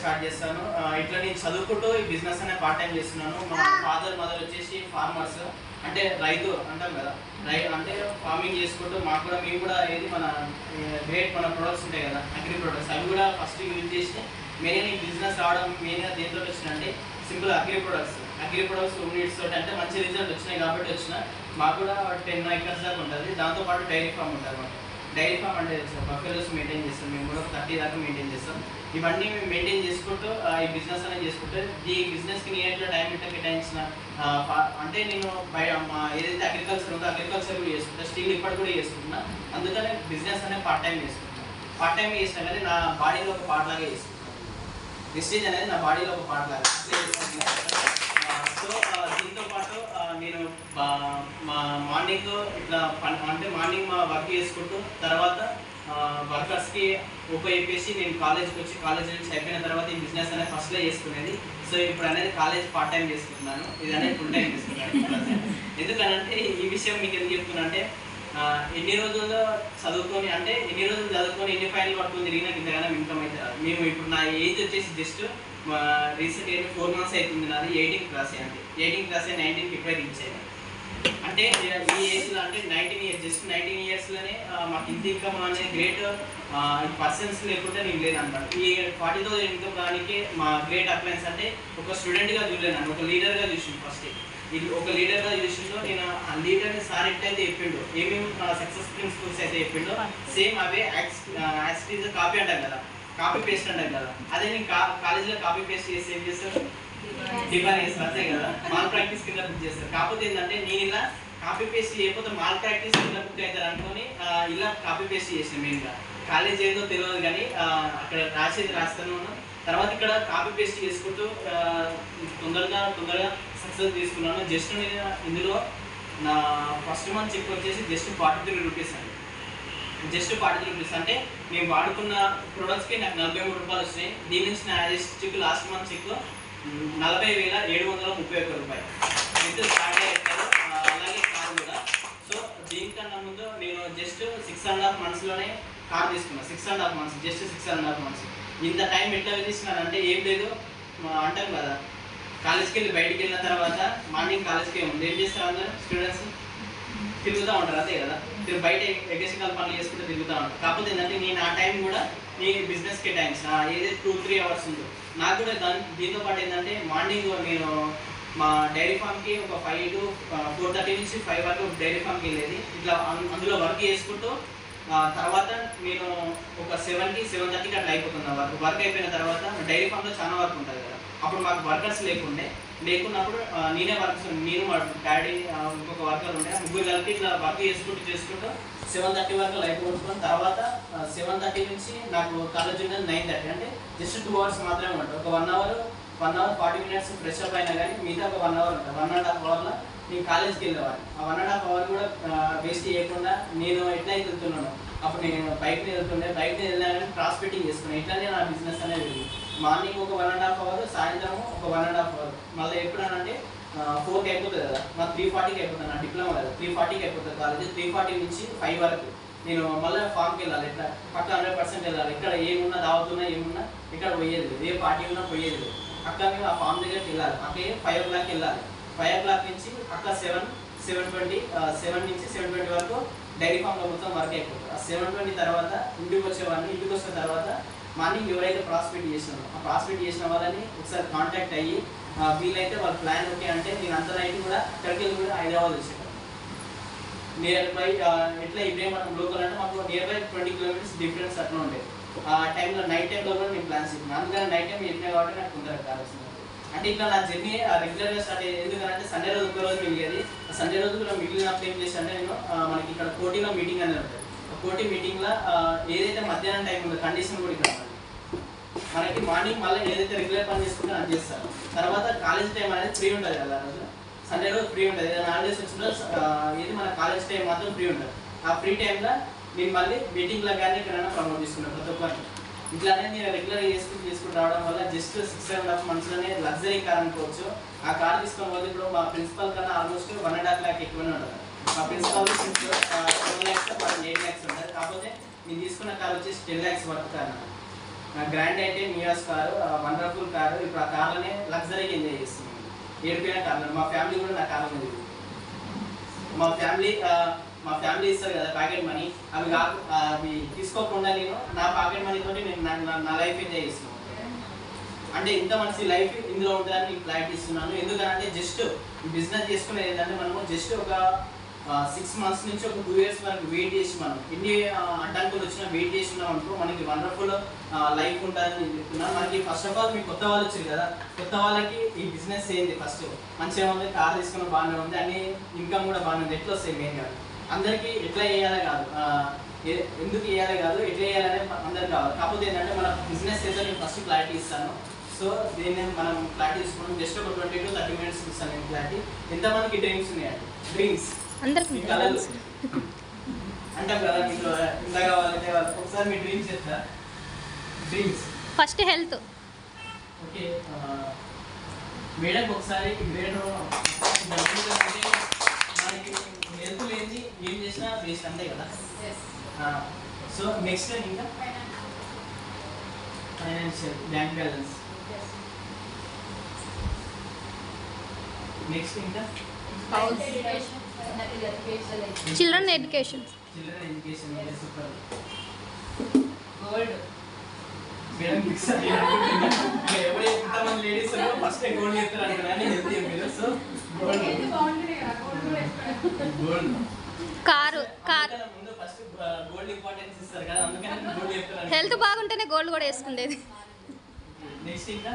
Start చేస్తాను ఆ, ఇట్లా నేను చదువుకుంటూ ఈ బిజినెస్ అనే పార్ట్ టైం చేస్తున్నాను మా ఫాదర్ మదర్ వచ్చేసి ఫార్మర్స్ అంటే రైతు అంటాం కదా రై అంటే ఫార్మింగ్ చేసుకుంటూ మాకు కూడా మేము కూడా ఏది మన గ్రేట్ మన ప్రొడక్ట్స్ ఉంటాయి కదా అగ్రి ప్రొడక్ట్స్ అవి కూడా ఫస్ట్ యూజ్ చేసి మెయిన్ ఈ బిజినెస్ రావడం మెయిన్గా దేంతో వచ్చినంటే simple agri products agri products units తోటి అంటే మంచి రిజల్ట్ వచ్చినాయి కాబట్టి వచ్చిన మాకు కూడా టెన్ ఎకర్స్ దాకా ఉంటుంది దాంతోపాటు డైరీ ఫామ్ ఉంటుంది మాకు డైరీ ఫామ్ అంటే బఫెలోస్ మెయింటైన్ చేస్తాం మేము కూడా థర్టీ దాకా మెయింటైన్ చేస్తాం ఇవన్నీ మేము మెయింటైన్ చేసుకుంటూ ఆ, ఈ బిజినెస్ అనేది చేసుకుంటూ ఈ బిజినెస్కి నేను ఎట్లా టైం ఎట్లా కేటాయించిన ఆ, ఫా- అంటే నేను బయ మా ఏదైతే అగ్రికల్చర్ ఉందో అగ్రికల్చర్ కూడా చేసుకుంటా స్టీల్ ఇప్పటి కూడా చేసుకుంటున్నా అందుకనే బిజినెస్ అనేది పార్ట్ టైం చేసుకుంటున్నా పార్ట్ టైం చేసినా కానీ నా బాడీలో ఒక పార్ట్ లాగా చేసుకుంటాను విస్టేజ్ అనేది నా బాడీలో ఒక పార్ట్ లాగా సో దీంతో పాటు ఆ, నేను బా- మా మార్నింగ్ ఇట్లా పన్ అంటే మార్నింగ్ మా వర్క్ చేసుకుంటూ తర్వాత వర్కర్స్కి ఉపయోగించి నేను కాలేజ్కి వచ్చి కాలేజ్ నుంచి అయిపోయిన తర్వాత ఈ బిజినెస్ అనేది ఫస్ట్లో చేసుకునేది సో ఇప్పుడు అనేది కాలేజ్ పార్ట్ టైం చేసుకుంటున్నాను ఇది అనేది ఫుల్ టైం చేసుకుంటాను ఎందుకనంటే ఈ విషయం మీకు ఎందుకు చెప్తున్నా అంటే ఆ, ఎన్ని రోజుల్లో చదువుకొని అంటే ఎన్ని రోజులు చదువుకొని ఎన్ని ఫైల్ పట్టుకొని తిరిగినా ఇంతగానో ఇన్కమ్ అయితే రాదు. మేము ఇప్పుడు నా ఏజ్ వచ్చేసి just recent age four months అవుతుంది నాది ఎయిటీన్ క్లాస్ అంటే ఎయిటీన్ క్లాస్ నైన్టీన్ ఫిబ్రవరి ఇచ్చాను అంటే ఈ ఏజ్లో అంటే నైన్టీన్ ఇయర్స్ జస్ట్ నైన్టీన్ ఇయర్స్లోనే మాకు ఇంత ఇన్కమ్ అనేది గ్రేట్ పర్సన్స్ లేకుంటే నేను లేను అనమాట ఈ ఫార్టీ థౌసండ్ ఇన్కమ్ రానికి మా గ్రేట్ అప్లయన్స్ అంటే ఒక స్టూడెంట్గా చూడలేను ఒక లీడర్గా చూసిండు ఫస్ట్ ఇది ఒక లీడర్గా చూసిండు నేను ఆ లీడర్ని సార్ ఎట్లయితే చెప్పిండు ఏమేమి సక్సెస్ ప్రిన్సిపల్స్ అయితే చెప్పిండో సేమ్ అవే యాక్సిటీజ్ కాపీ అంటాం కదా కాపీ పేస్ట్ అంటాం కదా అదే నేను కా కాలేజీలో కాపీ పేస్ట్ చేసి ఏం చేస్తాను డిఫైన్ చేస్తారు అంతే కదా మాల్ ప్రాక్టీస్ కింద బుక్ చేస్తారు కాకపోతే ఏంటంటే నేను ఇలా కాపీ పేస్ట్ చేయకపోతే మాల్ ప్రాక్టీస్ కింద బుక్ అవుతారు అనుకొని ఆ, ఇలా కాపీ పేస్ట్ చేసాను మెయిన్గా కాలేజ్ ఏదో తెలియదు కానీ ఆ, అక్కడ రాసేది రాస్తాను తర్వాత ఇక్కడ కాపీ పేస్ట్ చేసుకుంటూ ఆ, తొందరగా తొందరగా సక్సెస్ తీసుకున్నాను జస్ట్ నేను ఇందులో నా ఫస్ట్ మంత్ చెక్ వచ్చేసి జస్ట్ ఫార్టీ త్రీ రూపీస్ అండి జస్ట్ ఫార్టీ త్రీ రూపీస్ అంటే నేను వాడుకున్న ప్రొడక్ట్స్కి నాకు నలభై మూడు రూపాయలు వచ్చినాయి దీని నుంచి నా చెక్ లాస్ట్ మంత్ చెక్ నలభై వేల ఏడు వందల ముప్పై ఒక్క రూపాయలు విత్ స్టార్ట్ అయ్యారు అలాగే కార్ కూడా సో దీనికన్నా ముందు నేను జస్ట్ సిక్స్ అండ్ హాఫ్ మంత్స్లోనే కార్ తీసుకున్నాను six and half months just six and half months ఇంత టైం ఎట్లా తీసుకున్నానంటే ఏం లేదు మా అంటాం కదా కాలేజ్కి వెళ్ళి బయటికి వెళ్ళిన తర్వాత మార్నింగ్ కాలేజ్కి ఉంది ఏం చేస్తారు అందరూ స్టూడెంట్స్ తిరుగుతూ ఉంటారు అంతే కదా మీరు బయట ఎగసికల్ పనులు చేసుకుంటూ తిరుగుతూ ఉంటారు కాకపోతే ఏంటంటే నేను ఆ టైం కూడా నీ బిజినెస్కి టైమ్స్ ఏదైతే టూ త్రీ అవర్స్ ఉందో నాకు కూడా దాని దీంతో పాటు ఏంటంటే మార్నింగ్ నేను మా డైరీ ఫామ్కి ఒక ఫైవ్ టు ఫోర్ థర్టీ నుంచి ఫైవ్ వరకు డైరీ ఫామ్కి వెళ్ళేది ఇట్లా అం- అందులో వర్క్ చేసుకుంటూ ఆ, తర్వాత నేను ఒక సెవెన్కి సెవెన్ థర్టీకి అట్లా అయిపోతుంది నా వర్క్ వర్క్ అయిపోయిన తర్వాత డైరీ ఫామ్లో చాలా వర్క్ ఉంటుంది కదా అప్పుడు మాకు వర్కర్స్ లేకుండే లేకున్నప్పుడు ఆ, నేనే వర్క్ నేను మా డాడీ ఆ, ఇంకొక వర్కర్ ఉండే ఆ ముగ్గురు కలిపి ఇట్లా వర్క్ చేసుకుంటూ చేసుకుంటూ సెవెన్ థర్టీ వరకు లైఫ్ కొట్టుకుని తర్వాత సెవెన్ థర్టీ నుంచి నాకు కాలేజ్ ఉండేది నైన్ థర్టీ అంటే జస్ట్ టూ అవర్స్ మాత్రమే ఉంటుంది ఒక one hour one hour forty minutes fresh up అయినా కానీ మిగతా ఒక వన్ అవర్ ఉంటుంది వన్ అండ్ హాఫ్ అవర్లో నేను కాలేజ్కి వెళ్ళేవాడిని ఆ వన్ అండ్ హాఫ్ అవర్ కూడా వేస్ట్ చేయకుండా నేను ఎట్లయితే వెళ్తున్నాను అప్పుడు నేను బైక్ మీద వెళ్తుండే బైక్ మీద వెళ్ళినా కానీ క్రాస్ ఫిట్టింగ్ చేసుకున్నాను ఇట్లానే నా బిజినెస్ అనేది ఉంది. మార్నింగ్ ఒక వన్ అండ్ హాఫ్ అవర్ సాయంత్రం ఒక వన్ అండ్ హాఫ్ అవర్ మళ్ళీ ఎప్పుడనంటే ఫోర్కి అయిపోతుంది కదా మా త్రీ ఫార్టీకి అయిపోతుంది నా డిప్లొమా కదా త్రీ ఫార్టీకి అయిపోతుంది కాలేజ్ త్రీ ఫార్టీ నుంచి ఫైవ్ వరకు నేను మళ్ళీ ఫామ్కి వెళ్ళాలి ఇట్లా పక్క హండ్రెడ్ పర్సెంట్ వెళ్ళాలి ఇక్కడ ఏమున్నా దావుతున్నా ఏమున్నా ఇక్కడ పోయేది లేదు ఏ పార్టీ ఉన్నా పోయేది లేదు అక్క మేము ఆ ఫామ్ దగ్గరికి వెళ్ళాలి అక్కే ఫైవ్ ఓ క్లాక్ వెళ్ళాలి ఫైవ్ ఓ క్లాక్ నుంచి అక్క సెవెన్ సెవెన్ ట్వంటీ సెవెన్ నుంచి సెవెన్ ట్వంటీ వరకు డైరీ ఫామ్లో మొత్తం వర్క్ అయిపోతుంది ఆ సెవెన్ ట్వంటీ తర్వాత ఇంటికి వచ్చేవాడిని ఇంటికి వచ్చిన తర్వాత మార్నింగ్ ఎవరైతే ప్రాస్పెక్ట్ చేసినారో ఆ ప్రాస్పెక్ట్ చేసిన వాళ్ళని ఒకసారి కాంటాక్ట్ అయ్యి ఆ, వీలైతే వాళ్ళ ప్లాన్ ఓకే అంటే నేను అంత నైట్ కూడా అక్కడికి వెళ్ళి కూడా హైదరాబాద్ వచ్చేటాను నియర్ బై ఎట్లా ఇబ్రహీంపట్నం లోకల్ అంటే మాకు near by twenty kilometres difference అట్లా ఉండేది ఆ టైంలో నైట్ టైంలో కూడా నేను ప్లాన్స్ చెప్పిన అందుకని నైట్ టైం చెప్పినా కాబట్టి నాకు తొందరగా కావాల్సింది అంటే ఇట్లా నా జర్నీ రెగ్యులర్గా స్టార్ట్ అయ్యేది ఎందుకంటే సండే రోజు ఒక రోజు మిగిలేది ఆ సండే రోజు కూడా మిగిలినప్పుడు ఏం చేసి అంటే నేను ఆ, మనకి ఇక్కడ కోటిలో మీటింగ్ అనేది ఉంటుంది ఆ కోటి మీటింగ్లో ఏదైతే మధ్యాహ్నం టైం ఉందో కండిషన్ కూడా ఇక్కడ ఉంటుంది మనకి మార్నింగ్ మళ్ళీ ఏదైతే రెగ్యులర్ పని చేసుకుంటే అది చేస్తారు తర్వాత కాలేజ్ టైం అనేది ఫ్రీ ఉంటుంది కదా ఆ రోజు సండే రోజు ఫ్రీ ఉంటుంది ఏదైనా హాలిడేస్ వచ్చినా ఆ, ఏది మన కాలేజ్ టైం మాత్రం ఫ్రీ ఉంటుంది ఆ ఫ్రీ టైంలో నేను మళ్ళీ మీటింగ్లో కానీ ఎక్కడైనా ప్రమోట్ చేసుకున్నాను ప్రతి ఒక్కరిని ఇట్లానే నేను రెగ్యులర్ చేసుకుని తీసుకుని రావడం వల్ల జస్ట్ సిక్స్ అండ్ హాఫ్ మంత్స్లోనే లగ్జరీ కార్ అనుకోవచ్చు ఆ కార్ తీసుకొని పోతే ఇప్పుడు మా ప్రిన్సిపల్ కన్నా almost one and half lakh ఎక్కువనే ఉంటుంది మా principal seven lakhs eight lakhs ఉంటుంది కాకపోతే నేను తీసుకున్న కార్ వచ్చేసి టెన్ ల్యాక్స్ వర్త్ కార్ నాకు. గ్రాండ్ అయితే మియాస్ కారు వండర్ఫుల్ కారు ఇప్పుడు ఆ కార్లోనే లగ్జరీగా ఎంజాయ్ చేస్తున్నాను ఏడిపోయిన కార్లో మా ఫ్యామిలీ కూడా నా కార్లో మీద మా ఫ్యామిలీ మా ఫ్యామిలీ ఇస్తారు కదా ప్యాకెట్ మనీ అవి కాకు ఆ, అవి తీసుకోకుండా నేను నా పాకెట్ మనీ తోటి నేను నా- నా- నా లైఫ్ ఎంజాయ్ చేస్తున్నాను అంటే ఇంత మంచి లైఫ్ ఇందులో ఉంటుందని నేను క్లారిటీ ఇస్తున్నాను ఎందుకంటే జస్ట్ బిజినెస్ చేసుకునేది ఏంటంటే మనము జస్ట్ ఒక సిక్స్ మంత్స్ నుంచి ఒక టూ ఇయర్స్ వరకు వెయిట్ చేసి మనం ఎన్ని ఆ, అడ్డంకులు వచ్చినా వెయిట్ చేసి ఉన్నాం అనుకో మనకి వండర్ఫుల్ లైఫ్ ఉంటుందని నేను చెప్తున్నాను మనకి ఫస్ట్ ఆఫ్ ఆల్ మీకు కొత్త వాళ్ళు వచ్చారు కదా కొత్త వాళ్ళకి ఈ బిజినెస్ ఏంది ఫస్ట్ మంచిగా ఉంది కార్ తీసుకున్న బాగానే ఉంది అన్ని ఇన్కమ్ కూడా బాగానే ఉంది ఎట్లా వస్తాయి మెయిన్ కాదు అందరికీ ఎట్లా వేయాలి కాదు ఆ, ఏ- ఎందుకు వేయాలి కాదు ఎట్లా వేయాలనే అందరికి కావాలి కాకపోతే ఏంటంటే మన బిజినెస్ ఏదో నేను ఫస్ట్ క్లారిటీ ఇస్తాను సో దీన్ని మనం క్లారిటీ తీసుకున్నాం జస్ట్ ఒక ట్వంటీ టు థర్టీ మినిట్స్ ఇస్తాను నేను క్లారిటీ ఎంతమందికి డ్రీమ్స్ ఉన్నాయండి డ్రీమ్స్ అందరికి మీ కళలు అంటాం కదా మీకు ఇంత కావాలంటే ఒకసారి మీ డ్రీమ్స్ చెప్తా డ్రీమ్స్ ఫస్ట్ హెల్త్ ఓకే ఆ, మేడంకి ఒకసారి గ్రేడ్ అంటే మనకి హెల్త్ లేని ఏం చేసినా వేస్ట్ అంతే కదా సో నెక్స్ట్ ఇంకా ఫైనాన్షియల్ బ్యాంక్ బ్యాలెన్స్ నెక్స్ట్ ఇంకా children education children education super gold madam fix ఎవరు ఎంతమంది లేడీస్ ఫస్ట్ గోల్డ్ చెప్తారు అనుకున్నాను హెల్త్ మీరు so gold gold car car ముందు ఫస్ట్ గోల్డ్ ఇంపార్టెన్స్ ఇస్తారు కదా అందుకని గోల్డ్ చెప్తారు హెల్త్ బాగుంటేనే గోల్డ్ కూడా వేసుకునేది నెక్స్ట్ ఇంకా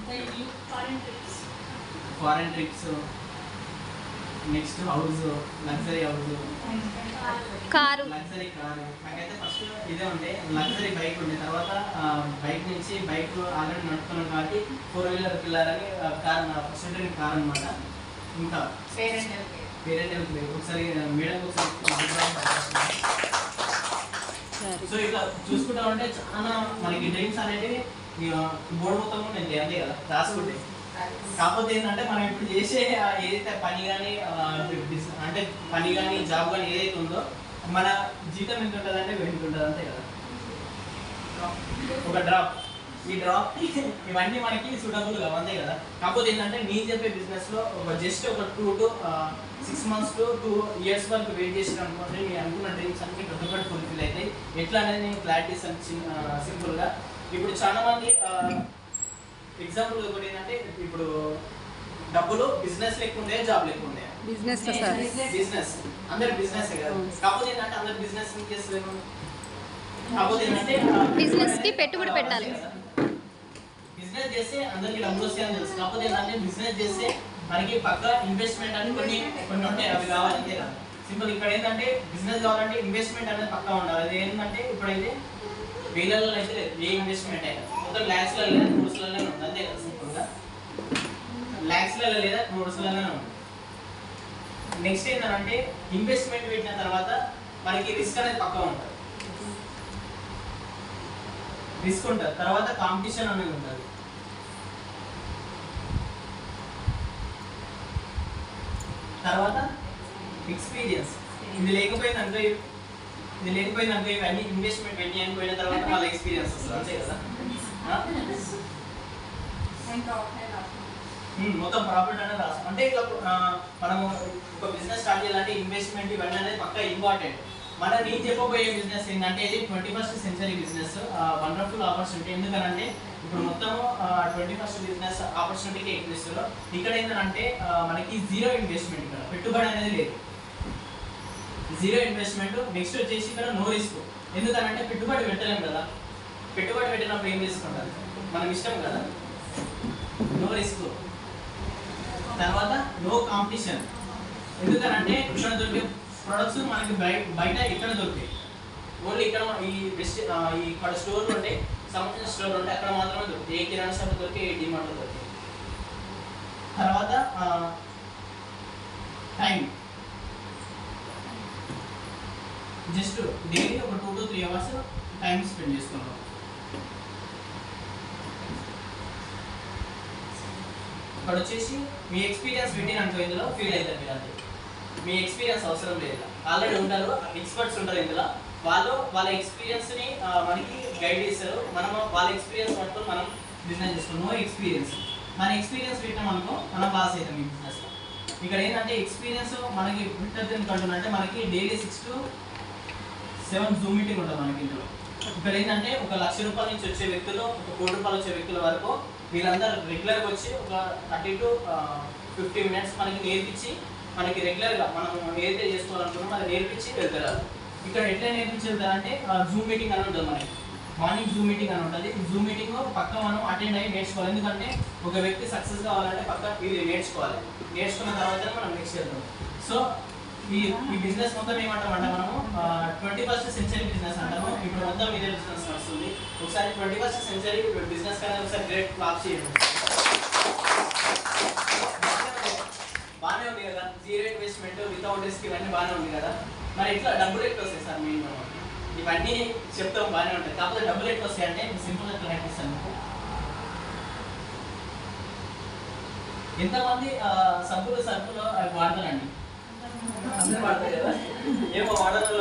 foreign trips next house luxury house car luxury car నాకైతే ఫస్ట్ ఇదే ఉండే లగ్జరీ బైక్ ఉండే తర్వాత బైక్ నుంచి బైక్ ఆల్రెడీ నడుపుతున్నాం కాబట్టి ఫోర్ వీలర్ పిల్లలని కార్ నా ఫస్ట్ డ్రీమ్ కార్ అనమాట ఇంకా పేరెంట్ పేరెంట్ వెళ్తుంది ఒకసారి మేడం ఒకసారి సో ఇట్లా చూసుకుంటా ఉంటే చాలా మనకి డ్రీమ్స్ అనేటివి బోర్డు మొత్తం ఉంది అంతే కదా రాసుకుంటే కాకపోతే ఏంటంటే మనం ఇప్పుడు చేసే ఆ ఏదైతే పని కానీ అంటే పని కానీ జాబ్ కానీ ఏదైతే ఉందో మన జీతం ఎంత ఉంటుంది అంటే ఎంత ఉంటుంది అంతే కదా ఒక డ్రాప్ ఈ డ్రాప్ ఇవన్నీ మనకి సూటబుల్ కావు అంతే కదా కాకపోతే ఏంటంటే నేను చెప్పే బిజినెస్ లో ఒక జస్ట్ ఒక two to six months to two years వరకు వెయిట్ చేసిన అనుకోండి నేను అనుకున్న డ్రీమ్స్ అన్ని ప్రతి ఒక్కటి ఫుల్ఫిల్ అవుతాయి ఎట్లా అనేది నేను క్లారిటీస్ సింపుల్ గా ఇప్పుడు చాలా మంది ఎగ్జాంపుల్ ఒకటి ఏంటంటే ఇప్పుడు డబ్బులు బిజినెస్ లెక్క ఉండే జాబ్ లెక్క ఉండే బిజినెస్ బిజినెస్ అందరు బిజినెస్ కదా కాకపోతే ఏంటంటే అందరు బిజినెస్ చేస్తలేము కాకపోతే ఏంటంటే Business కి పెట్టుబడి పెట్టాలి. బిజినెస్ చేస్తే అందరికి డబ్బులు వస్తాయని తెలుసు కాకపోతే ఏంటంటే బిజినెస్ చేస్తే మనకి పక్క ఇన్వెస్ట్మెంట్ అని కొన్ని కొన్ని ఉంటాయి అవి కావాలి అంతే కదా సింపుల్ ఇక్కడ ఏంటంటే బిజినెస్ కావాలంటే ఇన్వెస్ట్మెంట్ అనేది పక్కా ఉండాలి అది ఏంటంటే ఇప్పుడైతే వేలలో అయితే లేదు ఏ ఇన్వెస్ట్మెంట్ అయినా మొత్తం ల్యాక్స్లలో లేదా క్రోర్స్లలోనే ఉంది అంతే కదా సింపుల్గా ల్యాక్స్లలో లేదా క్రోర్స్లలోనే ఉంది నెక్స్ట్ ఏంటంటే ఇన్వెస్ట్మెంట్ పెట్టిన తర్వాత మనకి రిస్క్ అనేది పక్కా ఉంటుంది రిస్క్ ఉంటుంది తర్వాత కాంపిటీషన్ అనేది ఉంటుంది తర్వాత ఎక్స్పీరియన్స్ ఇది లేకపోయింది అనుకో ఇది లేకపోయింది అనుకో ఇవన్నీ ఇన్వెస్ట్మెంట్ పెట్టి అని పోయిన తర్వాత మళ్ళీ ఎక్స్పీరియన్స్ వస్తుంది అంతే కదా ఆ? ఉమ్, మొత్తం ప్రాఫిట్ అనేది రాస్తాం అంటే ఇట్లా ఆ, మనము ఒక బిజినెస్ స్టార్ట్ చేయాలంటే ఇన్వెస్ట్మెంట్ ఇవన్నీ అనేది పక్కా ఇంపార్టెంట్ మన నేను చెప్పబోయే బిజినెస్ ఏంటంటే ఇది twenty first century business wonderful opportunity ఎందుకనంటే ఇప్పుడు మొత్తం ట్వంటీ ఫస్ట్ బిజినెస్ ఆపర్చునిటీకి ఎక్కిస్తారు ఇక్కడ ఏంటంటే ఆ, మనకి జీరో ఇన్వెస్ట్మెంట్ ఇక్కడ పెట్టుబడి అనేది లేదు జీరో ఇన్వెస్ట్మెంట్ నెక్స్ట్ వచ్చేసి ఇక్కడ నో రిస్క్ ఎందుకనంటే పెట్టుబడి పెట్టలేం కదా పెట్టుబడి పెట్టినప్పుడు ఏం తీసుకుంటారు మనం ఇష్టం కదా నో రిస్క్ తర్వాత నో కాంపిటీషన్ ఎందుకనంటే ఇక్కడ దొరికే ప్రొడక్ట్స్ మనకి బయ- బయట ఇక్కడ దొరికాయి ఓన్లీ ఇక్కడ ఈ బెస్ట్ ఈ ఇక్కడ స్టోర్లు ఉంటాయి సంబంధించిన స్టోర్లు ఉంటాయి అక్కడ మాత్రమే దొరుకుతాయి ఏ కిరాణా షాప్ దొరికాయి ఏ డిమార్ట్లో దొరికాయి తర్వాత టైం జస్ట్ డైలీ ఒక two to three hours time spend చేసుకున్నాం ఇక్కడ వచ్చేసి మీ ఎక్స్పీరియన్స్ పెట్టిన అనుకో ఇందులో ఫీల్ అవుతారు మీరు అంతే మీ ఎక్స్పీరియన్స్ అవసరం లేదు ఆల్రెడీ ఉంటారు ఎక్స్పర్ట్స్ ఉంటారు ఇందులో వాళ్ళు వాళ్ళ ఎక్స్పీరియన్స్ ని ఆ, మనకి గైడ్ చేస్తారు మనం వాళ్ళ ఎక్స్పీరియన్స్ పట్టుకొని మనం బిజినెస్ చేసుకోవాలి నో ఎక్స్పీరియన్స్ మన ఎక్స్పీరియన్స్ పెట్టినాం అనుకో మనం పాస్ అవుతాం ఈ బిజినెస్ ఇక్కడ ఏంటంటే ఎక్స్పీరియన్స్ మనకి ఉంటుంది అంటే మనకి daily six to seven zoom meeting ఉంటుంది మనకి ఇంట్లో ఇక్కడ ఏంటంటే ఒక లక్ష రూపాయల నుంచి వచ్చే వ్యక్తులు ఒక కోటి రూపాయలు వచ్చే వ్యక్తుల వరకు వీళ్ళందరూ రెగ్యులర్గా వచ్చి ఒక థర్టీ టు ఫిఫ్టీ మినిట్స్ మనకి నేర్పించి మనకి రెగ్యులర్గా మనం ఏదైతే చేసుకోవాలనుకున్నామో అది నేర్పించి వెళ్తారు ఇక్కడ ఎట్లా నేర్పించి వెళ్తారంటే జూమ్ మీటింగ్ అని ఉంటుంది మనకి మార్నింగ్ జూమ్ మీటింగ్ అని ఉంటుంది ఈ జూమ్ మీటింగ్ పక్క మనం అటెండ్ అయ్యి నేర్చుకోవాలి ఎందుకంటే ఒక వ్యక్తి సక్సెస్ కావాలంటే పక్క ఇది నేర్చుకోవాలి నేర్చుకున్న తర్వాత మనం నెక్స్ట్ వెళ్తాం సో ఈ ఈ బిజినెస్ మొత్తం ఏమంటామంటే మనము ట్వంటీ ఫస్ట్ సెంచరీ బిజినెస్ అంటాము ఇప్పుడు మొత్తం ఇదే బిజినెస్ వస్తుంది ఒకసారి ట్వంటీ ఫస్ట్ సెంచరీ బిజినెస్ కానీ ఒకసారి గ్రేట్ క్లాప్ చేయండి బాగానే ఉంది కదా జీరో ఇన్వెస్ట్మెంట్ వితౌట్ రిస్క్ ఇవన్నీ బాగానే ఉంది కదా మరి ఎట్లా డబ్బులు ఎట్లా వస్తాయి సార్ మీ ఇవన్నీ చెప్తాం బాగానే ఉంటాయి కాకపోతే డబ్బులు ఎట్లా వస్తాయి అంటే సింపుల్ గా నేర్పిస్తాను మీకు ఎంతమంది ఆ, సబ్బులు సబ్బులు అవి వాడతారండి అందరూ వాడతారు కదా ఏమో వాడడంలో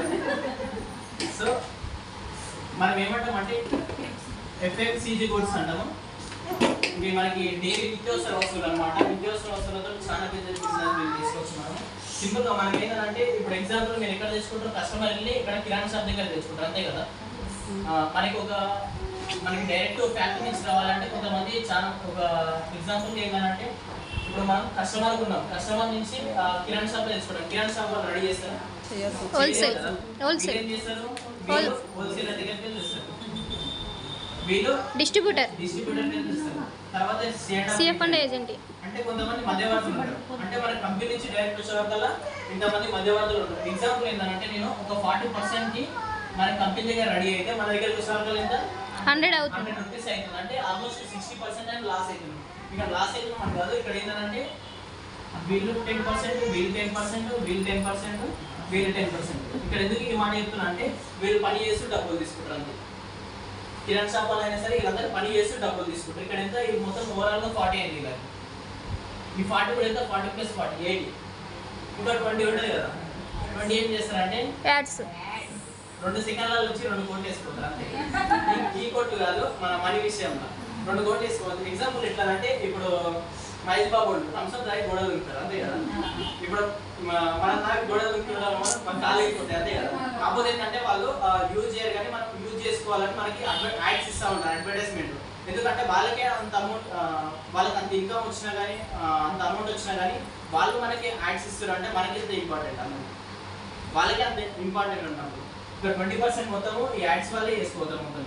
సో మనం ఏమంటామంటే ఎఫ్ఎఫ్సిజి గుడ్స్ అంటాము ఇవి మనకి డైలీ నిత్యావసర వస్తువులు అనమాట నిత్యావసర వస్తువులతో చాలా పెద్ద బిజినెస్ మీరు తీసుకోవచ్చు మనం సింపుల్ గా మనకి ఏంటంటే ఇప్పుడు ఎగ్జాంపుల్ మీరు ఎక్కడ తెచ్చుకుంటారు కస్టమర్ వెళ్ళి ఇక్కడ కిరాణా షాప్ దగ్గర తెచ్చుకుంటారు అంతే కదా ఆ, మనకి ఒక మనకి డైరెక్ట్ ఫ్యాక్టరీ నుంచి రావాలంటే కొంతమంది చాలా ఒక ఎగ్జాంపుల్ ఏంటంటే ఇప్పుడు మనం కస్టమర్ ఉన్నాం కస్టమర్ నుంచి ఆ, కిరాణా షాప్ తెచ్చుకుంటాం కిరాణా షాప్ వాళ్ళు రెడీ చేస్తారు హోల్సేల్ కదా? హోల్సేల్ వీళ్ళు ఏం చేస్తారు హోల్- వీళ్ళు హోల్సేల్ దగ్గరికి వెళ్ళి తెస్తారు వీళ్ళు డిస్ట్రిబ్యూటర్ డిస్ట్రిబ్యూటర్ తెస్తారు తర్వాత సిఎఫ్ అండ్ ఏజెంట్ అంటే కొంతమంది మధ్యవర్తులు ఉంటారు అంటే మన కంపెనీ నుంచి డైరెక్ట్ వచ్చేవాళ్ళ ఇంతమంది మధ్యవర్తులు ఉంటారు ఎగ్జాంపుల్ ఏంటంటే నేను ఒక ఫార్టీ పర్సెంట్ కి మన కంపెనీ దగ్గర రెడీ అయితే మన దగ్గర వచ్చేవాళ్ళ ఎంత హండ్రెడ్ అవుతుంది హండ్రెడ్ రూపీస్ అవుతుంది అంటే ఆల్మోస్ట్ సిక్స్టీ పర్సెంట్ అని లాస్ అవుతుంది ఇక్కడ లాస్ అవుతున్నాం అని కాదు ఇక్కడ ఏంటంటే వీళ్ళు టెన్ పర్సెంట్ వీళ్ళు టెన్ పర్సెంట్ వీళ్ళు టెన్ పర్సెంట్ వీళ్ళు టెన్ పర్సెంట్ ఇక్కడ ఎందుకు ఈ మాట చెప్తున్నా అంటే వీళ్ళు పని చేస్తూ డబ్బులు తీసుకుంటారు అంతే కిరణ్ షాప్ అయినా సరే వీళ్ళందరూ పని చేస్తూ డబ్బులు తీసుకుంటారు ఇక్కడ ఎంత ఈ మొత్తం ఓవరాల్ గా ఫార్టీ అయింది ఇలా ఈ ఫార్టీ కూడా ఎంత ఫార్టీ ప్లస్ ఫార్టీ ఎయిటీ ఇంకా ట్వంటీ ఉంటుంది కదా ట్వంటీ ఏం చేస్తారంటే యాడ్స్ రెండు సెకండ్లలో వచ్చి రెండు కోట్లు వేసుకుంటారు అంతే ఈ- ఈ కోట్లు కాదు మన మనీ విషయంలో రెండు కోట్లు వేసుకోవచ్చు ఎగ్జాంపుల్ ఎట్లా అంటే ఇప్పుడు మహేష్ బాబు థమ్స్అప్ దాగి గొడవ దుంకుతారు అంతే కదా ఇప్పుడు మ- మన దాకా గొడవ దుంకడం వల్ల మన కాలు అయిపోతాయి అంతే కదా కాకపోతే ఏంటంటే వాళ్ళు యూజ్ చేయరు కానీ మనం యూజ్ చేసుకోవాలని మనకి యాడ్స్ ఇస్తూ ఉంటారు అడ్వర్టైజ్మెంట్ ఎందుకంటే వాళ్ళకే అంత అమౌంట్ వాళ్ళకి అంత ఇన్కమ్ వచ్చినా కానీ అంత అమౌంట్ వచ్చినా కానీ వాళ్ళు మనకి యాడ్స్ ఇస్తారు అంటే మనకి ఎంత ఇంపార్టెంట్ అన్నమాట వాళ్ళకి అంత ఇంపార్టెంట్ ఉన్నప్పుడు ఇక్కడ ట్వంటీ పర్సెంట్ మొత్తము ఈ యాడ్స్ వాళ్ళే చేసుకోతారు మొత్తం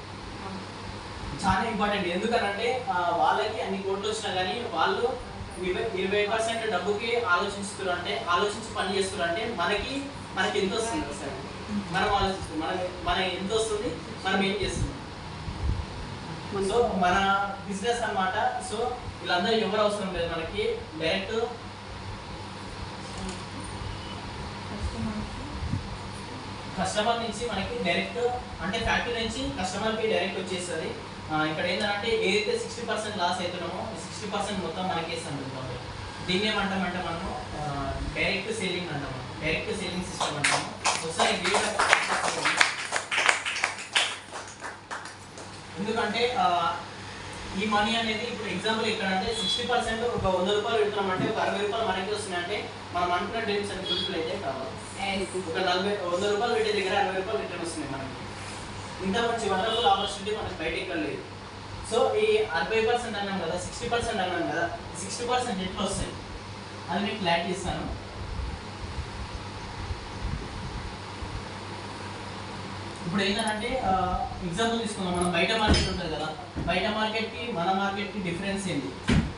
చాలా ఇంపార్టెంట్ ఎందుకనంటే ఆ, వాళ్ళకి అన్ని కోట్లు వచ్చినా కానీ వాళ్ళు ఇరవై ఇరవై పర్సెంట్ డబ్బుకి ఆలోచిస్తున్నారు అంటే ఆలోచించి పని చేస్తున్నారు అంటే మనకి మనకి ఎంత వస్తుంది ఒకసారి మనం ఆలోచిస్తాం మన మన ఎంత వస్తుంది మనం ఏం చేస్తున్నాం సో మన బిజినెస్ అన్నమాట సో వీళ్ళందరూ ఎవరు అవసరం లేదు మనకి డైరెక్ట్ కస్టమర్ నుంచి మనకి డైరెక్ట్ అంటే ఫ్యాక్టరీ నుంచి కస్టమర్కి డైరెక్ట్ వచ్చేస్తుంది ఆ, ఇక్కడ ఏంటంటే ఏదైతే సిక్స్టీ పర్సెంట్ లాస్ అవుతున్నామో సిక్స్టీ పర్సెంట్ మొత్తం మనకి ఇస్తాం దీన్ని ఏమంటామంటే మనము డైరెక్ట్ సేలింగ్ అంటాము డైరెక్ట్ సేలింగ్ సిస్టమ్ అంటాము ఒకసారి వీడియో ఎందుకంటే ఆ, ఈ మనీ అనేది ఇప్పుడు ఎగ్జాంపుల్ ఇక్కడ అంటే సిక్స్టీ పర్సెంట్ ఒక వంద రూపాయలు పెడుతున్నాం అంటే ఒక అరవై రూపాయలు మనకి వస్తున్నాయి అంటే మనం అనుకున్న డ్రీమ్స్ అని ఫుల్ఫిల్ అయితే కావాలి ఒక నలభై వంద రూపాయలు పెట్టే దగ్గర అరవై రూపాయలు రిటర్న్ వస్తున్నాయి మనకి ఇంత మంచి వండర్ఫుల్ ఆపర్చునిటీ మనకి బయట ఎక్కడ లేదు సో ఈ అరవై పర్సెంట్ అన్నాం కదా సిక్స్టీ పర్సెంట్ అన్నాం కదా సిక్స్టీ పర్సెంట్ ఎట్లా వస్తాయి అది నేను క్లారిటీ ఇస్తాను ఇప్పుడు ఏంటంటే ఎగ్జాంపుల్ తీసుకుందాం మనం బయట మార్కెట్ ఉంటుంది కదా బయట మార్కెట్కి మన మార్కెట్కి డిఫరెన్స్ ఏంటి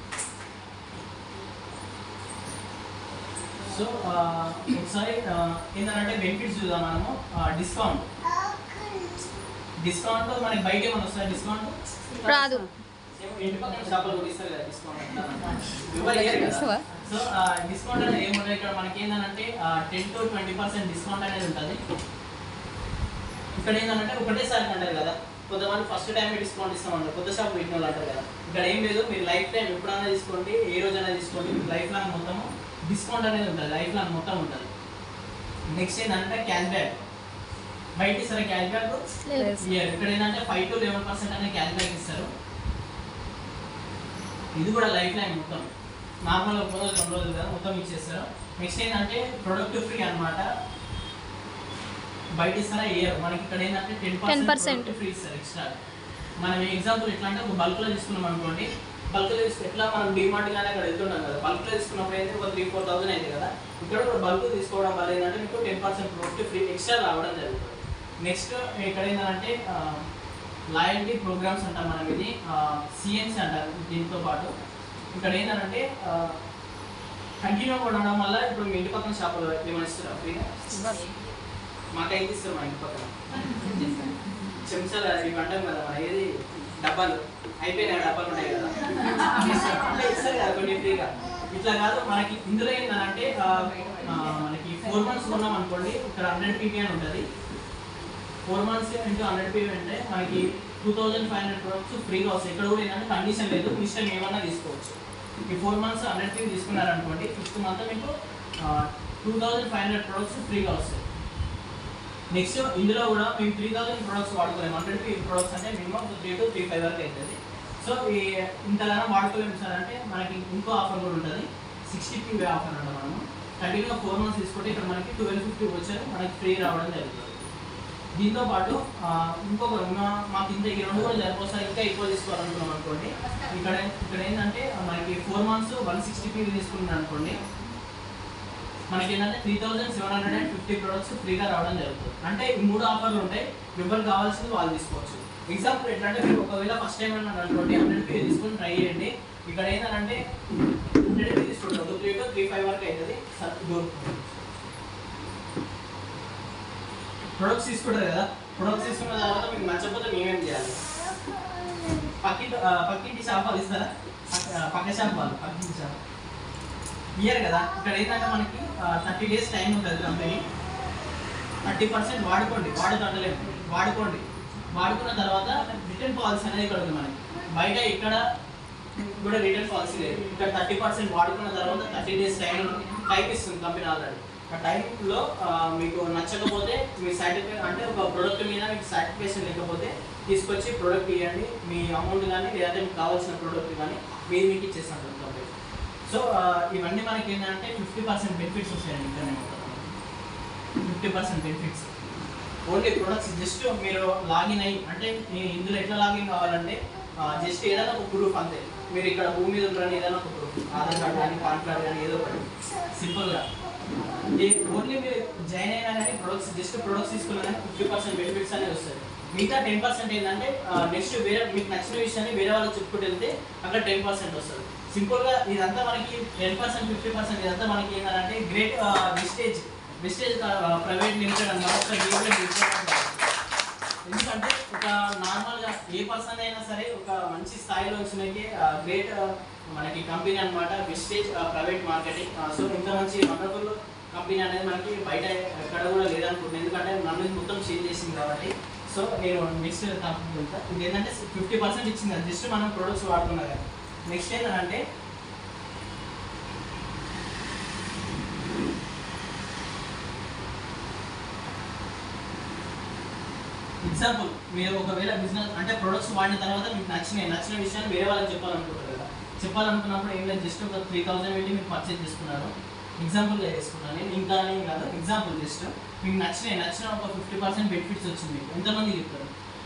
సో ఒకసారి ఆ, ఏంటంటే బెనిఫిట్స్ చూద్దాం మనము డిస్కౌంట్ డిస్కౌంట్ మనకి బయట ఏమైనా వస్తుంది డిస్కౌంట్ రాదు ఇంటి పక్కన షాపులు కూడా ఇస్తారు కదా డిస్కౌంట్ ఎవరు ఇయ్యరు కదా సో డిస్కౌంట్ అనేది ఏముంటుంది ఇక్కడ మనకి ఏంటంటే ten to twenty percent discount అనేది ఉంటుంది ఇక్కడ ఏంటంటే ఒకటేసారి అంటారు కదా కొంతమంది ఫస్ట్ టైం డిస్కౌంట్ ఇస్తామంటారు కొత్త షాప్ పెట్టిన వాళ్ళు అంటారు కదా ఇక్కడ ఏం లేదు మీరు లైఫ్ టైం ఎప్పుడైనా తీసుకోండి ఏ రోజైనా తీసుకోండి మీకు లైఫ్ లాంగ్ మొత్తం డిస్కౌంట్ అనేది ఉంటుంది లైఫ్ లాంగ్ మొత్తం ఉంటుంది నెక్స్ట్ ఏంటంటే క్యాష్ బ్యాక్ బయట ఇస్తారా క్యాష్ బ్యాక్ లేదు ఇయర్ ఇక్కడ ఏంటంటే ఫైవ్ టు లెవెన్ పర్సెంట్ అనేది క్యాష్ బ్యాక్ ఇస్తారు ఇది కూడా లైఫ్ లైన్ మొత్తం నార్మల్ ఒక రోజు రెండు రోజులు కదా మొత్తం ఇచ్చేస్తారు నెక్స్ట్ ఏంటంటే ప్రొడక్ట్ ఫ్రీ అన్నమాట బయట ఇస్తారా ఇయర్ మనకి ఇక్కడ ఏంటంటే టెన్ 10%. పర్సెంట్ ఫ్రీ ఇస్తారు ఎక్స్ట్రా మనం ఎగ్జాంపుల్ ఎట్లా అంటే ఒక బల్క్లో తీసుకున్నాం అనుకోండి బల్క్లో తీసుకు ఎట్లా మనం డిమార్ట్ కానీ అక్కడ వెళ్తున్నాం కదా బల్క్లో తీసుకున్నప్పుడు అయితే ఒక త్రీ ఫోర్ థౌసండ్ అయింది కదా ఇక్కడ కూడా బల్క్ తీసుకోవడం వల్ల ఏంటంటే మీకు ten percent product free extra రావడం జరుగుతుంది నెక్స్ట్ ఇక్కడ ఏంటంటే లాయల్టీ ప్రోగ్రామ్స్ అంటాం మనం ఇది సిఎన్సీ అంటారు దీంతో పాటు ఇక్కడ ఏంటంటే కంటిన్యూ ఉండడం వల్ల ఇప్పుడు మీ ఇంటి పక్కన షాపులో ఏమైనా ఇస్తారా ఫ్రీగా మాకైతే ఇస్తారు మా ఇంటి పక్కన చెంచాలు ఇవి అంటాం కదా మన ఏది డబ్బాలు అయిపోయినాయి డబ్బాలు ఉంటాయి కదా అవి ఇస్తారు. అట్లా ఇస్తారు కదా కొన్ని ఫ్రీగా ఇట్లా కాదు మనకి ఇందులో ఏంటంటే ఆ, ఆ, మనకి ఫోర్ మంత్స్ కొన్నాం అనుకోండి ఇక్కడ హండ్రెడ్ పీపీ అని ఉంటుంది four months into hundred PP అంటే మనకి two thousand five hundred products ఫ్రీగా వస్తాయి ఇక్కడ కూడా ఏంటంటే కండిషన్ లేదు మీ ఇష్టం ఏమన్నా తీసుకోవచ్చు ఈ ఫోర్ మంత్స్ హండ్రెడ్ పీపీ తీసుకున్నారనుకోండి ఫిఫ్త్ మంత్ మీకు two thousand five hundred products ఫ్రీగా వస్తాయి నెక్స్ట్ ఇందులో కూడా మేము త్రీ థౌసండ్ ప్రొడక్ట్స్ వాడుకోలేము హండ్రెడ్ పీ ప్రొడక్ట్స్ అంటే minimum three to three five వరకు అవుతుంది సో ఈ ఇంతగానో వాడుకోలేము సార్ అంటే మనకి ఇంకో ఆఫర్ కూడా ఉంటుంది సిక్స్టీ పీ ఆఫర్ అంట మనము కంటిన్యూగా ఫోర్ మంత్స్ తీసుకుంటే ఇక్కడ మనకి ట్వెల్వ్ ఫిఫ్టీ వచ్చారు మనకి ఫ్రీ రావడం జరుగుతుంది దీంతో పాటు ఆ, ఇంకొక మా- మాకు ఇంత ఈ రెండు కూడా సరిపోతాయి ఇంకా ఎక్కువ తీసుకోవాలనుకున్నాం అనుకోండి ఇక్కడ ఇక్కడ ఏంటంటే మనకి four months one sixty P తీసుకున్నాం అనుకోండి మనకి ఏంటంటే three thousand seven hundred and fifty products ఫ్రీగా రావడం జరుగుతుంది అంటే ఈ మూడు ఆఫర్లు ఉంటాయి ఎవరు కావాల్సింది వాళ్ళు తీసుకోవచ్చు ఎగ్జాంపుల్ ఎట్లా అంటే మీరు ఒకవేళ ఫస్ట్ టైం అన్నారు అనుకోండి హండ్రెడ్ పీ తీసుకొని ట్రై చేయండి ఇక్కడ ఏంటంటే హండ్రెడ్ పీ తీసుకుంటాం two three to three five వరకు అవుతుంది ప్రొడక్ట్స్ తీసుకుంటారు కదా ప్రొడక్ట్స్ తీసుకున్న తర్వాత మీకు నచ్చకపోతే మేమేం చేయాలి పక్కింటి ఆ, పక్కింటి షాప్ వాళ్ళు ఇస్తారా పక్క- ఆ, పక్క షాప్ వాళ్ళు పక్కింటి షాప్ ఇయర్ కదా ఇక్కడ ఏంటంటే మనకి థర్టీ డేస్ టైం ఉంటుంది కంపెనీ థర్టీ పర్సెంట్ వాడుకోండి వాడుతుండలేదు వాడుకోండి వాడుకున్న తర్వాత రిటర్న్ పాలసీ అనేది ఇక్కడ ఉంది మనకి బయట ఇక్కడ కూడా రిటర్న్ పాలసీ లేదు ఇక్కడ థర్టీ పర్సెంట్ వాడుకున్న తర్వాత థర్టీ డేస్ టైం టైం ఇస్తుంది కంపెనీ ఆల్రెడీ ఆ టైంలో మీకు నచ్చకపోతే మీ సర్టిఫికేట్ అంటే ఒక ప్రోడక్ట్ మీద మీకు సర్టిఫికేషన్ లేకపోతే తీసుకొచ్చి ప్రోడక్ట్ ఇవ్వండి మీ అమౌంట్ కానీ లేదంటే మీకు కావాల్సిన ప్రోడక్ట్ కానీ మీరు మీకు ఇచ్చేస్తాను కంపెనీ సో ఆ, ఇవన్నీ మనకి ఏంటంటే ఫిఫ్టీ పర్సెంట్ బెనిఫిట్స్ వస్తాయండి ఇక్కడ fifty percent benefits only products just మీరు లాగిన్ అయ్యి అంటే మీ ఇందులో ఎట్లా లాగిన్ కావాలంటే జస్ట్ ఏదైనా ఒక ప్రూఫ్ అంతే మీరు ఇక్కడ భూమి మీద ఉంటారని ఏదైనా ఒక ప్రూఫ్ ఆధార్ కార్డ్ కానీ పాన్ కార్డ్ కానీ ఏదో ఒకటి సింపుల్గా ఓన్లీ మీరు జాయిన్ అయినా కానీ ప్రొడక్ట్స్ జస్ట్ ప్రొడక్ట్స్ తీసుకున్నా కానీ ఫిఫ్టీ పర్సెంట్ బెనిఫిట్స్ అనేది వస్తాయి మిగతా టెన్ పర్సెంట్ ఏంటంటే నెక్స్ట్ వేరే మీకు నచ్చిన విషయాన్ని వేరే వాళ్ళకి చెప్పుకుంటూ వెళ్తే అక్కడ టెన్ పర్సెంట్ వస్తుంది సింపుల్గా ఇదంతా మనకి టెన్ పర్సెంట్ ఫిఫ్టీ పర్సెంట్ ఇదంతా మనకి ఏంటంటే great Vestige Vestige private limited అన్నమాట ఒక దీంట్లో discount ఉంటుంది. ఎందుకంటే ఒక నార్మల్గా ఏ పర్సన్ అయినా సరే ఒక మంచి స్థాయిలో వచ్చినకి గ్రేట్ మనకి కంపెనీ అన్నమాట విస్టేజ్ ప్రైవేట్ మార్కెటింగ్ సో ఇంత మంచి వండర్ఫుల్ కంపెనీ అనేది మనకి బయట ఎక్కడ కూడా లేదనుకుంటున్నాను ఎందుకంటే నన్ను మొత్తం చేంజ్ చేసింది కాబట్టి సో నేను నెక్స్ట్ టాపిక్ వెళ్తా ఇది ఏంటంటే ఫిఫ్టీ పర్సెంట్ ఇచ్చింది అది జస్ట్ మనం ప్రొడక్ట్స్ వాడుతున్నా కానీ నెక్స్ట్ ఏంటంటే ఎగ్జాంపుల్ మీరు ఒకవేళ బిజినెస్ అంటే ప్రొడక్ట్స్ వాడిన తర్వాత మీకు నచ్చినాయి నచ్చిన విషయాన్ని వేరే వాళ్ళకి చెప్పాలనుకుంటారు కదా చెప్పాలనుకున్నప్పుడు ఏం లేదు జస్ట్ ఒక త్రీ థౌసండ్ పెట్టి మీరు పర్చేజ్ చేసుకున్నారు ఎగ్జాంపుల్గా చేసుకున్నాను నేను ఇంకా అని కాదు ఎగ్జాంపుల్ జస్ట్ మీకు నచ్చినాయి నచ్చిన ఒక ఫిఫ్టీ పర్సెంట్ బెనిఫిట్స్ వచ్చింది మీకు ఎంతమంది చెప్తారు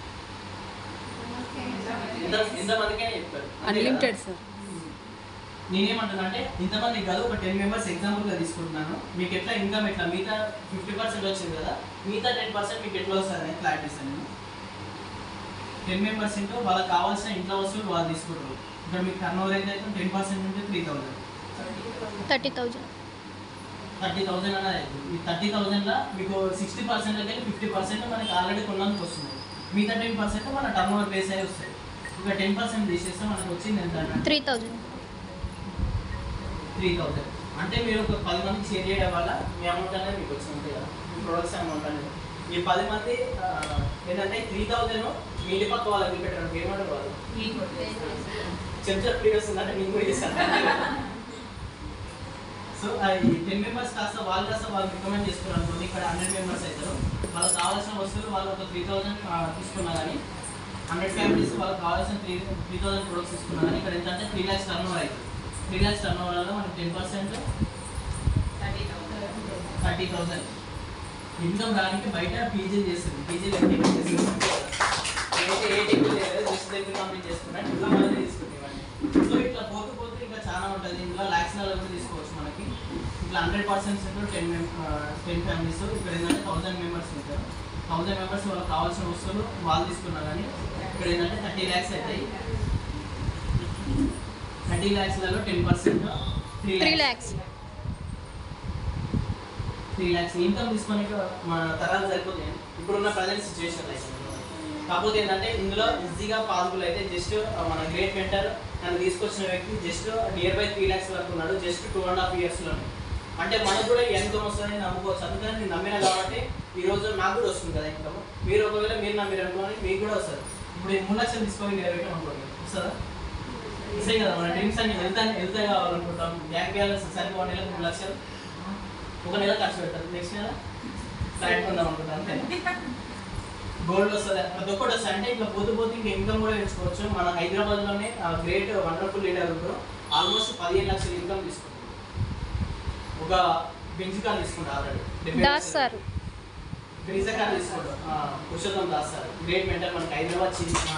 ఎంత ఎంతమందికైనా చెప్తారు అంతే కదా? అన్లిమిటెడ్ సార్ నేనేమంటున్నా అంటే ఇంతమంది కాదు ఒక టెన్ మెంబర్స్ ఎగ్జాంపుల్గా తీసుకుంటున్నాను మీకు ఎట్లా ఇన్కమ్ ఎట్లా మిగతా ఫిఫ్టీ పర్సెంట్ వచ్చింది కదా మిగతా టెన్ పర్సెంట్ మీకు ఎట్లా వస్తుంది అనేది క్లారిటీ ఇస్తాను నేను టెన్ మెంబర్స్ ఇంటూ వాళ్ళకి కావాల్సిన ఇంట్లో వస్తువులు వాళ్ళు తీసుకుంటారు ఇక్కడ మీకు టర్న్ ఓవర్ అయితే టెన్ పర్సెంట్ ఉంటే three thousand thirty thousand thirty thousand అనేది అవుతుంది. ఈ థర్టీ థౌసండ్లో మీకు సిక్స్టీ పర్సెంట్ అయితే ఫిఫ్టీ పర్సెంట్ మనకి ఆల్రెడీ కొన్నందుకు వస్తుంది మిగతా టెన్ పర్సెంట్ మన టర్న్ ఓవర్ బేస్ అయి వస్తాయి ఇక టెన్ పర్సెంట్ తీసేస్తే మనకు వచ్చింది ఎంత త్రీ థౌజండ్ త్రీ థౌసండ్ అంటే మీరు ఒక పది మందికి షేర్ చేయడం వల్ల మీ అమౌంట్ అనేది మీకు వచ్చింది కదా మీ ప్రొడక్ట్స్ అమౌంట్ అనేది ఈ పది మంది ఆ, ఏంటంటే త్రీ థౌసండ్ మీ ఇంటి పక్క వాళ్ళకి పెట్టడం ఏమంటారు వాళ్ళు చెంచా ఫ్రీ వస్తుందంటే మీకు కూడా ఇస్తాను సో టెన్ మెంబర్స్ కాస్త వాళ్ళు కాస్త వాళ్ళు రికమెండ్ చేసుకున్నారు అనుకోండి ఇక్కడ హండ్రెడ్ మెంబర్స్ అవుతారు వాళ్ళకి కావాల్సిన వస్తువులు వాళ్ళు ఒక త్రీ థౌసండ్ తీసుకున్నా కానీ హండ్రెడ్ ఫ్యామిలీస్ వాళ్ళకి కావాల్సిన త్రీ త్రీ థౌసండ్ ప్రొడక్ట్స్ తీసుకున్నా కానీ ఇక్కడ ఏంటంటే త్రీ ల్యాక్స్ టర్న్ ఓవర్ అవుతుంది త్రీ ల్యాక్స్ టర్న్ ఓవర్లో మనకి ten percent thirty thousand income రానికి బయట పీజీ చేస్తుంది పీజీ అయితే ఏ డిగ్రీ లేదు జస్ట్ డిగ్రీ కంప్లీట్ చేసుకున్నాను ఇంకా మళ్ళీ తీసుకుంటాం ఇవన్నీ సో ఇట్లా పోతూ పోతూ ఇంకా చాలా ఉంటుంది ఇందులో ల్యాక్స్ నెలలో కూడా తీసుకోవచ్చు మనకి ఇట్లా hundred percents ten ten families ఇక్కడ ఏంటంటే థౌసండ్ మెంబర్స్ ఉంటారు థౌసండ్ మెంబర్స్ వాళ్ళకి కావాల్సిన వస్తువులు వాళ్ళు తీసుకున్నా కానీ ఇక్కడ ఏంటంటే థర్టీ ల్యాక్స్ అవుతాయి థర్టీ ల్యాక్స్లలో ten percent three lakhs three lakhs income తీసుకొని మన తరాలు సరిపోతాయి ఇప్పుడున్న ప్రజెంట్ సిచ్యువేషన్ అయితే కాకపోతే ఏంటంటే ఇందులో ఈజీగా పాసిబుల్ అయితే జస్ట్ మన గ్రేట్ మెంటర్ నన్ను తీసుకొచ్చిన వ్యక్తి just near by three lakhs వరకు ఉన్నాడు జస్ట్ టూ అండ్ హాఫ్ ఇయర్స్లోనే అంటే మనకు కూడా ఇన్కమ్ వస్తుందని నమ్ముకోవచ్చు అందుకని నేను నమ్మిన కాబట్టి ఈ రోజు నాకు కూడా వస్తుంది కదా ఇన్కమ్ మీరు ఒకవేళ మీరు నమ్మిరు అనుకోని మీకు కూడా వస్తుంది ఇప్పుడు ఈ మూడు లక్షలు తీసుకొని ఇరవై వేలు అనుకోండి వస్తుందా ఇసే కదా మన డ్రీమ్స్ అన్ని వెళ్తా వెళ్తే కావాలనుకుంటాం బ్యాంక్ బ్యాలెన్స్ సరిపోవాలి నెలకు మూడు లక్షలు ఒక నెల ఖర్చు పెడతారు నెక్స్ట్ నెల ఫ్లాట్ కొందాం అనుకుంటాం అంతే గోల్డ్ వస్తుంది ప్రతి ఒక్కటి వస్తుంది అంటే ఇట్లా పోతూ పోతూ ఇంకా ఇన్కమ్ కూడా పెంచుకోవచ్చు మన హైదరాబాద్లోనే గ్రేట్ వండర్ఫుల్ లీడర్ ఉంటారు ఆల్మోస్ట్ పదిహేను లక్షల ఇన్కమ్ తీసుకుంటారు ఒక బెంచ్ కార్ తీసుకుంటారు already Das sir Brezza car తీసుకుంటారు ఆ, Purushottam Das sir great mentor మనకి హైదరాబాద్ చి ఆ,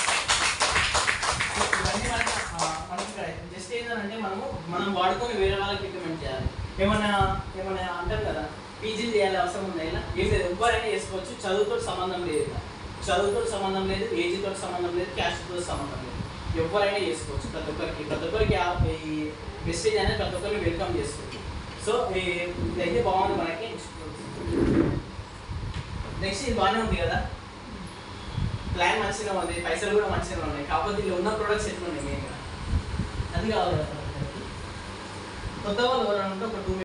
ఇవన్నీ మనకి ఆ, మనకి ఇక్కడ జస్ట్ ఏంటంటే మనము మనం వాడుకొని వేరే వాళ్ళకి రికమెండ్ చేయాలి ఏమన్నా ఏమన్నా అంటారు కదా పీజీ చేయాలి అవసరం ఉందా ఇలా ఏం లేదు ఎవరైనా చేసుకోవచ్చు చదువుతో సంబంధం లేదు ఇలా. చదువుతో సంబంధం లేదు ఏజ్తో సంబంధం లేదు క్యాస్ట్తో సంబంధం లేదు ఎవరైనా చేసుకోవచ్చు ప్రతి ఒక్కరికి ప్రతి ఒక్కరికి ఆ- ఈ మెసేజ్ అనేది ప్రతి ఒక్కరికి వెల్కమ్ చేస్తుంది సో ఈ- ఇదైతే బాగుంది మనకి నెక్స్ట్ ఇది బాగానే ఉంది కదా ప్లాన్ మంచిగా ఉంది పైసలు కూడా మంచిగా ఉన్నాయి కాకపోతే ఇలా ఉన్న ప్రొడక్ట్స్ ఎట్లా ఉన్నాయి మెయిన్గా అది కావాలి కదా కొత్త వాళ్ళు ఎవరైనా ఉంటే ఒక టూ